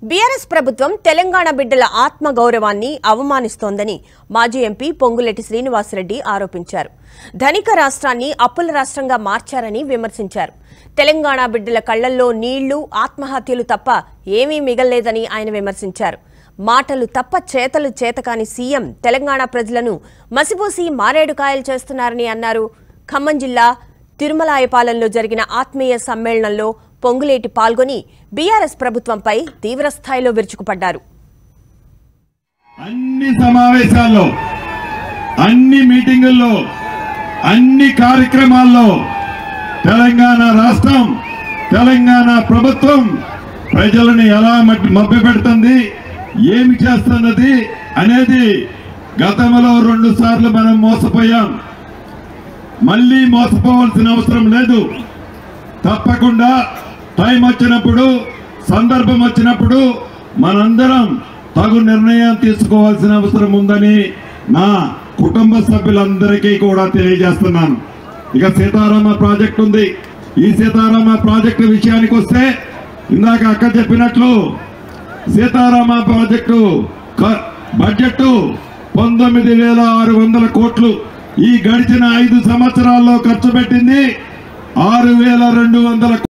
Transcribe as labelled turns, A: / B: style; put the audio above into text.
A: BRS ప్రభుత్వం తెలంగాణ బిడ్డల ఆత్మ గౌరవాన్ని అవమానిస్తోందని మాజీ ఎంపీ పొంగులేటి శ్రీనివాసరెడ్డి ఆరోపించారు ధనిక రాష్ట్రాన్ని అప్పుల రాష్ట్రంగా మార్చారని విమర్శించారు తెలంగాణ బిడ్డల కళ్లల్లో నీళ్లు ఆత్మహత్యలు తప్ప ఏమీ మిగల్లేదని ఆయన విమర్శించారు మాటలు తప్ప చేతలు చేతకాని సీఎం తెలంగాణ ప్రజలను మసిబూసి మారేడుకాయలు చేస్తున్నారని అన్నారు ఖమ్మం జిల్లా తిరుమలాయపాలెంలో జరిగిన ఆత్మీయ సమ్మేళనంలో పొంగులేటి పాల్గొని బీఆర్ఎస్ ప్రభుత్వంపై తీవ్రస్థాయిలో విరుచుకుపడ్డారు
B: అన్ని సమావేశాల్లో అన్ని మీటింగుల్లో అన్ని కార్యక్రమాల్లో తెలంగాణ రాష్ట్రం తెలంగాణ ప్రభుత్వం ప్రజలను ఎలా మభ్య పెడుతుంది ఏమి చేస్తున్నది అనేది గతంలో రెండు సార్లు మనం మోసపోయాం మళ్ళీ మోసపోవాల్సిన అవసరం లేదు తప్పకుండా టైం వచ్చినప్పుడు సందర్భం వచ్చినప్పుడు మనందరం తగు నిర్ణయం తీసుకోవాల్సిన అవసరం ఉందని నా కుటుంబ సభ్యులందరికీ కూడా తెలియజేస్తున్నాను ఇక సీతారామ ప్రాజెక్ట్ ఉంది ఈ సీతారామ ప్రాజెక్టు విషయానికి వస్తే ఇందాక అక్క చెప్పినట్లు సీతారామ ప్రాజెక్టు క- బడ్జెట్ పంతొమ్మిది వేల ఆరు వందల కోట్లు ఈ గడిచిన ఐదు సంవత్సరాల్లో ఖర్చు పెట్టింది ఆరు వేల రెండు వందల